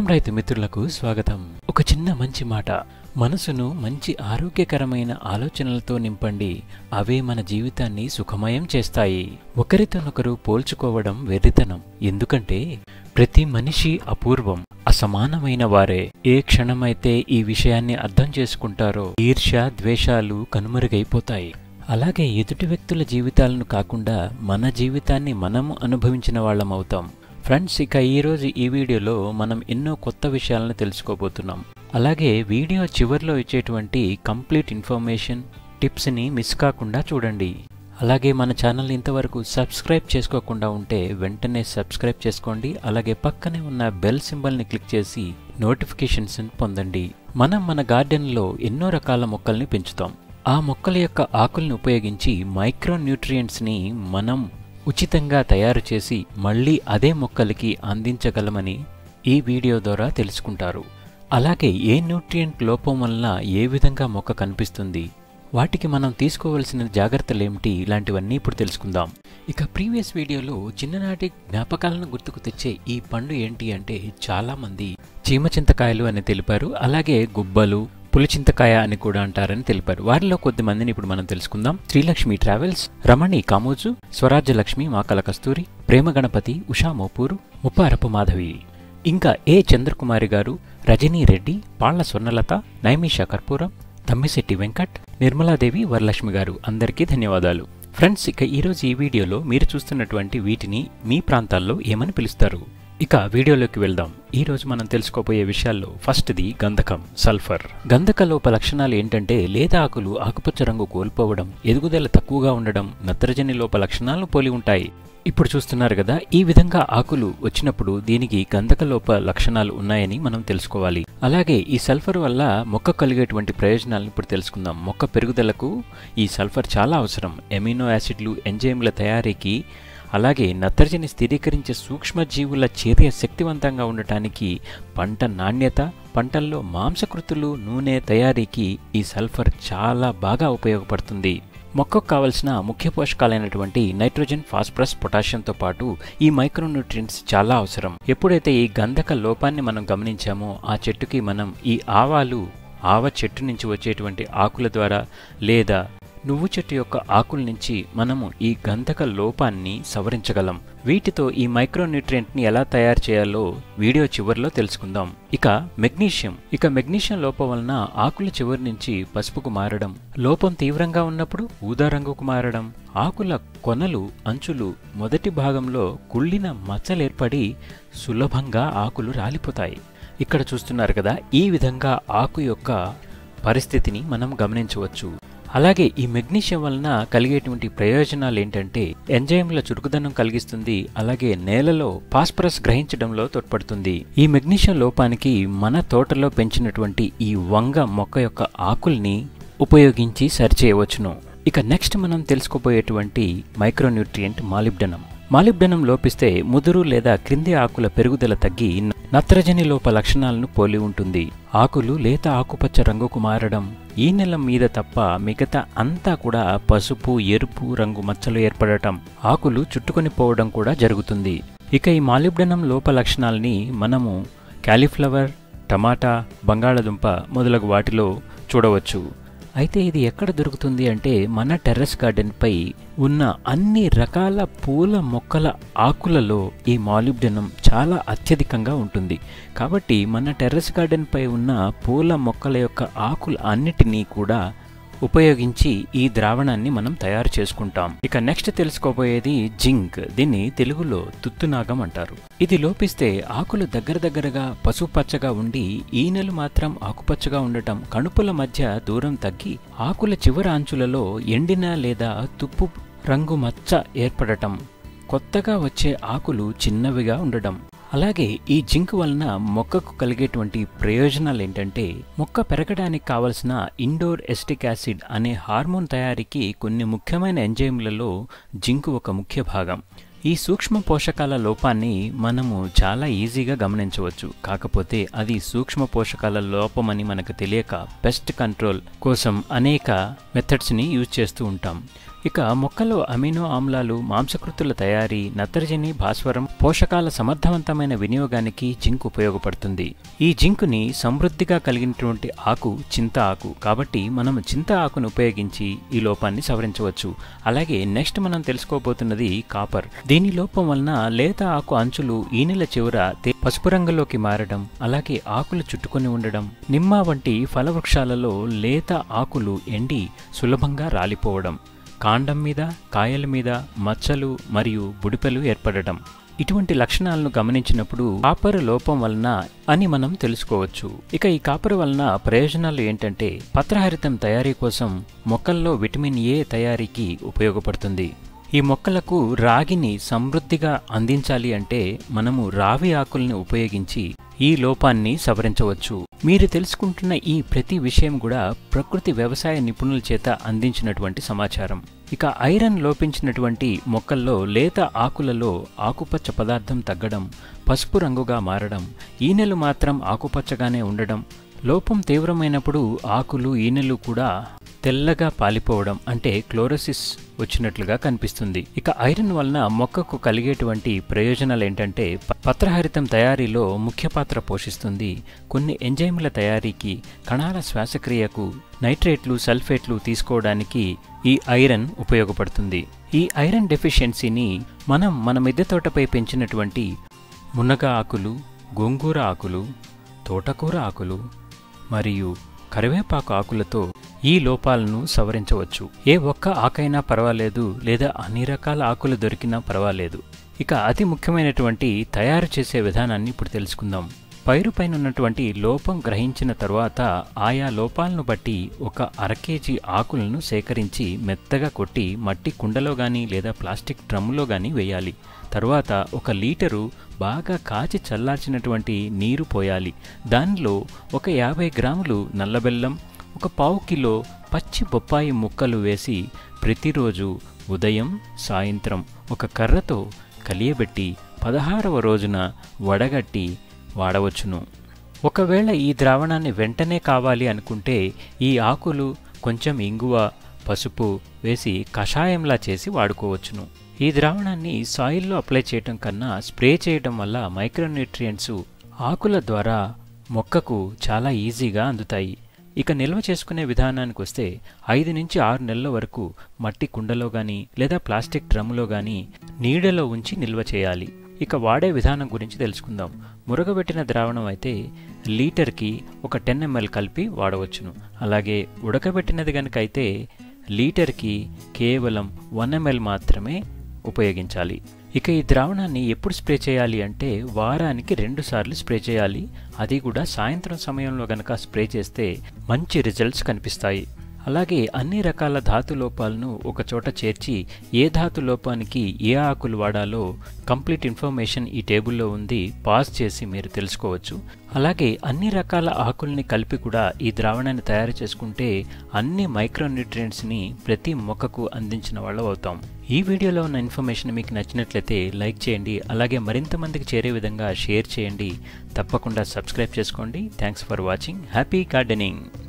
రైతు మిత్రులకు స్వాగతం ఒక చిన్న మంచి మాట మనసును మంచి ఆరోగ్యకరమైన ఆలోచనలతో నింపండి అవే మన జీవితాన్ని సుఖమయం చేస్తాయి ఒకరితోనొకరు పోల్చుకోవడం వెర్రితనం ఎందుకంటే ప్రతి మనిషి అపూర్వం అసమానమైన వారే ఏ క్షణమైతే ఈ విషయాన్ని అర్థం చేసుకుంటారో ఈర్ష్య ద్వేషాలు కనుమరుగైపోతాయి అలాగే ఎదుటి వ్యక్తుల జీవితాలను కాకుండా మన జీవితాన్ని మనం అనుభవించిన వాళ్ళమవుతాం ఫ్రెండ్స్ ఇక ఈరోజు ఈ వీడియోలో మనం ఎన్నో కొత్త విషయాలను తెలుసుకోబోతున్నాం అలాగే వీడియో చివరిలో ఇచ్చేటువంటి కంప్లీట్ ఇన్ఫర్మేషన్ టిప్స్ని మిస్ కాకుండా చూడండి అలాగే మన ఛానల్ ఇంతవరకు సబ్స్క్రైబ్ చేసుకోకుండా ఉంటే వెంటనే సబ్స్క్రైబ్ చేసుకోండి అలాగే పక్కనే ఉన్న బెల్ సింబల్ని క్లిక్ చేసి నోటిఫికేషన్స్ పొందండి మనం మన గార్డెన్లో ఎన్నో రకాల మొక్కల్ని పెంచుతాం ఆ మొక్కల యొక్క ఆకుల్ని ఉపయోగించి మైక్రో న్యూట్రియంట్స్ని మనం ఉచితంగా తయారు చేసి మళ్ళీ అదే మొక్కలకి అందించగలమని ఈ వీడియో ద్వారా తెలుసుకుంటారు అలాగే ఏ న్యూట్రియంట్ లోపం వలన ఏ విధంగా మొక్క కనిపిస్తుంది వాటికి మనం తీసుకోవలసిన జాగ్రత్తలేమిటి ఇలాంటివన్నీ ఇప్పుడు తెలుసుకుందాం ఇక ప్రీవియస్ వీడియోలో చిన్ననాటి జ్ఞాపకాలను గుర్తుకు తెచ్చే ఈ పండు ఏంటి అంటే చాలామంది చీమచింతకాయలు అని తెలిపారు అలాగే గుబ్బలు పులిచింతకాయ అని కూడా అంటారని తెలిపారు వారిలో కొద్ది మందిని ఇప్పుడు మనం తెలుసుకుందాం శ్రీలక్ష్మి ట్రావెల్స్ రమణి కామోజు స్వరాజ్య లక్ష్మి మాకల కస్తూరి ప్రేమ గణపతి ఉషా మోపూరు ముప్పారపు మాధవి ఇంకా ఏ చంద్రకుమారి గారు రజనీ రెడ్డి పాళ్ల స్వర్ణలత నైమిష కర్పూరం తమ్మిశెట్టి వెంకట్ నిర్మలాదేవి వరలక్ష్మి గారు అందరికీ ధన్యవాదాలు ఫ్రెండ్స్ ఇక ఈరోజు ఈ వీడియోలో మీరు చూస్తున్నటువంటి వీటిని మీ ప్రాంతాల్లో ఏమని పిలుస్తారు ఇక వీడియోలోకి వెళ్దాం ఈ రోజు మనం తెలుసుకోబోయే విషయాల్లో ఫస్ట్ది గంధకం సల్ఫర్ గంధక లోప లక్షణాలు ఏంటంటే లేత ఆకులు ఆకుపచ్చ రంగు కోల్పోవడం ఎదుగుదల తక్కువగా ఉండడం నత్రజని లోప లక్షణాలను పోలి ఉంటాయి ఇప్పుడు చూస్తున్నారు కదా ఈ విధంగా ఆకులు వచ్చినప్పుడు దీనికి గంధక లోప లక్షణాలు ఉన్నాయని మనం తెలుసుకోవాలి అలాగే ఈ సల్ఫర్ వల్ల మొక్క కలిగేటువంటి ప్రయోజనాలను ఇప్పుడు తెలుసుకుందాం మొక్క పెరుగుదలకు ఈ సల్ఫర్ చాలా అవసరం ఎమినో యాసిడ్లు ఎంజైమ్ల తయారీకి అలాగే నత్రజని స్థిరీకరించే సూక్ష్మజీవుల చర్య శక్తివంతంగా ఉండటానికి పంట నాణ్యత పంటల్లో మాంసకృతులు నూనె తయారీకి ఈ సల్ఫర్ చాలా బాగా ఉపయోగపడుతుంది మొక్కకు కావలసిన ముఖ్య పోషకాలైనటువంటి నైట్రోజన్ ఫాస్ఫరస్ పొటాషియంతో పాటు ఈ మైక్రోన్యూట్రియంట్స్ చాలా అవసరం ఎప్పుడైతే ఈ గంధక లోపాన్ని మనం గమనించామో ఆ చెట్టుకి మనం ఈ ఆవాలు ఆవ చెట్టు నుంచి వచ్చేటువంటి ఆకుల ద్వారా లేదా నువ్వు చెట్టు యొక్క ఆకుల నుంచి మనము ఈ గంధక లోపాన్ని సవరించగలం వీటితో ఈ మైక్రోన్యూట్రియంట్ని ఎలా తయారు చేయాలో వీడియో చివరిలో తెలుసుకుందాం ఇక మెగ్నీషియం ఇక మెగ్నీషియం లోపం వలన ఆకుల చివరి నుంచి పసుపుకు మారడం లోపం తీవ్రంగా ఉన్నప్పుడు ఊదా రంగుకు మారడం ఆకుల కొనలు అంచులు మొదటి భాగంలో కుళ్ళిన మచ్చలేర్పడి సులభంగా ఆకులు రాలిపోతాయి ఇక్కడ చూస్తున్నారు కదా ఈ విధంగా ఆకు యొక్క పరిస్థితిని మనం గమనించవచ్చు అలాగే ఈ మెగ్నీషియం వలన కలిగేటువంటి ప్రయోజనాలు ఏంటంటే ఎంజైమ్ల చురుకుదనం కలిగిస్తుంది అలాగే నేలలో ఫాస్ఫరస్ గ్రహించడంలో తోడ్పడుతుంది ఈ మెగ్నీషియం లోపానికి మన తోటలో పెంచినటువంటి ఈ వంగ మొక్క యొక్క ఆకుల్ని ఉపయోగించి సరిచేయవచ్చును ఇక నెక్స్ట్ మనం తెలుసుకోబోయేటువంటి మైక్రోన్యూట్రియంట్ మాలిబ్డనం మాలిబ్డనం లోపిస్తే ముదురు లేదా క్రింది ఆకుల పెరుగుదల తగ్గి నత్రజని లోప లక్షణాలను పోలి ఉంటుంది ఆకులు లేత ఆకుపచ్చ రంగుకు మారడం ఈ నెల మీద తప్ప మిగతా అంతా కూడా పసుపు ఎరుపు రంగు మచ్చలు ఏర్పడటం ఆకులు చుట్టుకొని పోవడం కూడా జరుగుతుంది ఇక ఈ మాలిబ్డనం లోప లక్షణాలని మనము క్యాలీఫ్లవర్ టమాటా బంగాళదుంప మొదలగు వాటిలో చూడవచ్చు అయితే ఇది ఎక్కడ దొరుకుతుంది అంటే మన టెర్రస్ గార్డెన్పై ఉన్న అన్ని రకాల పూల మొక్కల ఆకులలో ఈ మాలిబ్డనం చాలా అత్యధికంగా ఉంటుంది కాబట్టి మన టెర్రస్ గార్డెన్పై ఉన్న పూల మొక్కల యొక్క ఆకుల అన్నిటినీ కూడా ఉపయోగించి ఈ ద్రావణాన్ని మనం తయారు చేసుకుంటాం ఇక నెక్స్ట్ తెలుసుకోబోయేది జింక్ దీన్ని తెలుగులో తుత్తునాగం అంటారు ఇది లోపిస్తే ఆకులు దగ్గర దగ్గరగా పసుపచ్చగా ఉండి ఈనెలు మాత్రం ఆకుపచ్చగా ఉండటం కణుపుల మధ్య దూరం తగ్గి ఆకుల చివరి అంచులలో ఎండిన లేదా తుప్పు రంగు మచ్చ ఏర్పడటం కొత్తగా వచ్చే ఆకులు చిన్నవిగా ఉండడం అలాగే ఈ జింక్ వలన మొక్కకు కలిగేటువంటి ప్రయోజనాలు ఏంటంటే మొక్క పెరగడానికి కావలసిన ఇండోర్ ఎస్టిక్ యాసిడ్ అనే హార్మోన్ తయారీకి కొన్ని ముఖ్యమైన ఎంజైమ్లలో జింక్ ఒక ముఖ్య భాగం ఈ సూక్ష్మ పోషకాల లోపాన్ని మనము చాలా ఈజీగా గమనించవచ్చు కాకపోతే అది సూక్ష్మ పోషకాల లోపమని మనకు తెలియక పెస్ట్ కంట్రోల్ కోసం అనేక మెథడ్స్ని యూజ్ చేస్తూ ఉంటాం ఇక మొక్కలో అమినో ఆమ్లాలు మాంసకృతుల తయారీ నత్రజని భాస్వరం పోషకాల సమర్థవంతమైన వినియోగానికి జింక్ ఉపయోగపడుతుంది ఈ జింకుని సమృద్ధిగా కలిగినటువంటి ఆకు చింత ఆకు కాబట్టి మనం చింత ఆకును ఉపయోగించి ఈ లోపాన్ని సవరించవచ్చు అలాగే నెక్స్ట్ మనం తెలుసుకోబోతున్నది కాపర్ దీని లోపం వలన లేత ఆకు అంచులు ఈనెల చివర పసుపు రంగులోకి మారడం అలాగే ఆకులు చుట్టుకొని ఉండడం నిమ్మ వంటి ఫలవృక్షాలలో లేత ఆకులు ఎండి సులభంగా రాలిపోవడం కాండం మీద కాయల మీద మచ్చలు మరియు బుడిపెలు ఏర్పడటం ఇటువంటి లక్షణాలను గమనించినప్పుడు కాపర్ లోపం వలన అని మనం తెలుసుకోవచ్చు ఇక ఈ కాపర్ వలన ప్రయోజనాలు ఏంటంటే పత్రహరితం తయారీ కోసం మొక్కల్లో విటమిన్ ఏ తయారీకి ఉపయోగపడుతుంది ఈ మొక్కలకు రాగిని సమృద్ధిగా అందించాలి అంటే మనము రావి ఆకుల్ని ఉపయోగించి ఈ లోపాన్ని సవరించవచ్చు మీరు తెలుసుకుంటున్న ఈ ప్రతి విషయం కూడా ప్రకృతి వ్యవసాయ నిపుణుల చేత అందించినటువంటి సమాచారం ఇక ఐరన్ లోపించినటువంటి మొక్కల్లో లేత ఆకులలో ఆకుపచ్చ పదార్థం తగ్గడం పసుపు రంగుగా మారడం ఈనెలు మాత్రం ఆకుపచ్చగానే ఉండడం లోపం తీవ్రమైనప్పుడు ఆకులు ఈనెలు కూడా తెల్లగా పాలిపోవడం అంటే క్లోరోసిస్ వచ్చినట్లుగా కనిపిస్తుంది ఇక ఐరన్ వలన మొక్కకు కలిగేటువంటి ప్రయోజనాలు ఏంటంటే పత్రహరితం తయారీలో ముఖ్య పాత్ర పోషిస్తుంది కొన్ని ఎంజైముల తయారీకి కణాల శ్వాసక్రియకు నైట్రేట్లు సల్ఫేట్లు తీసుకోవడానికి ఈ ఐరన్ ఉపయోగపడుతుంది ఈ ఐరన్ డెఫిషియన్సీని మనం మన మిద్దె తోటపై పెంచినటువంటి మునగ ఆకులు గోంగూర ఆకులు తోటకూర ఆకులు మరియు కరివేపాకు ఆకులతో ఈ లోపాలను సవరించవచ్చు ఏ ఒక్క ఆకైనా పర్వాలేదు లేదా అన్ని రకాల ఆకులు దొరికినా పర్వాలేదు ఇక అతి ముఖ్యమైనటువంటి తయారు చేసే విధానాన్ని ఇప్పుడు తెలుసుకుందాం పైరు పైన ఉన్నటువంటి లోపం గ్రహించిన తరువాత ఆయా లోపాలను బట్టి ఒక అర కేజీ ఆకులను సేకరించి మెత్తగా కొట్టి మట్టి కుండలో గాని లేదా ప్లాస్టిక్ డ్రమ్ములో గాని వేయాలి తరువాత ఒక లీటరు బాగా కాచి చల్లార్చినటువంటి నీరు పోయాలి దానిలో ఒక యాభై గ్రాములు నల్లబెల్లం ఒక పావు కిలో పచ్చి బొప్పాయి ముక్కలు వేసి ప్రతిరోజు ఉదయం సాయంత్రం ఒక కర్రతో కలియబెట్టి పదహారవ రోజున వడగట్టి వాడవచ్చును ఒకవేళ ఈ ద్రావణాన్ని వెంటనే కావాలి అనుకుంటే ఈ ఆకులు కొంచెం ఇంగువ పసుపు వేసి కషాయంలా చేసి వాడుకోవచ్చును ఈ ద్రావణాన్ని సాయిల్లో అప్లై చేయటం కన్నా స్ప్రే చేయడం వల్ల మైక్రోన్యూట్రియంట్స్ ఆకుల ద్వారా మొక్కకు చాలా ఈజీగా అందుతాయి ఇక నిల్వ చేసుకునే విధానానికి వస్తే ఐదు నుంచి ఆరు నెలల వరకు మట్టి కుండలో గాని లేదా ప్లాస్టిక్ డ్రమ్ములో గాని నీడలో ఉంచి నిల్వ చేయాలి ఇక వాడే విధానం గురించి తెలుసుకుందాం మురగబెట్టిన ద్రావణం అయితే లీటర్కి ఒక టెన్ ఎంఎల్ కలిపి వాడవచ్చును అలాగే ఉడకబెట్టినది కనుక అయితే లీటర్కి కేవలం వన్ ఎంఎల్ మాత్రమే ఉపయోగించాలి ఇక ఈ ద్రావణాన్ని ఎప్పుడు స్ప్రే చేయాలి అంటే వారానికి రెండు సార్లు స్ప్రే చేయాలి అది కూడా సాయంత్రం సమయంలో గనక స్ప్రే చేస్తే మంచి రిజల్ట్స్ కనిపిస్తాయి అలాగే అన్ని రకాల ధాతు లోపాలను ఒక చోట చేర్చి ఏ ధాతు లోపానికి ఏ ఆకులు వాడాలో కంప్లీట్ ఇన్ఫర్మేషన్ ఈ టేబుల్లో ఉంది పాస్ చేసి మీరు తెలుసుకోవచ్చు అలాగే అన్ని రకాల ఆకుల్ని కలిపి కూడా ఈ ద్రావణాన్ని తయారు చేసుకుంటే అన్ని మైక్రోన్యూట్రియంట్స్ని ప్రతి మొక్కకు అందించిన వాళ్ళు అవుతాం ఈ వీడియోలో ఉన్న ఇన్ఫర్మేషన్ మీకు నచ్చినట్లయితే లైక్ చేయండి అలాగే మరింత మందికి చేరే విధంగా షేర్ చేయండి తప్పకుండా సబ్స్క్రైబ్ చేసుకోండి thanks for watching happy gardening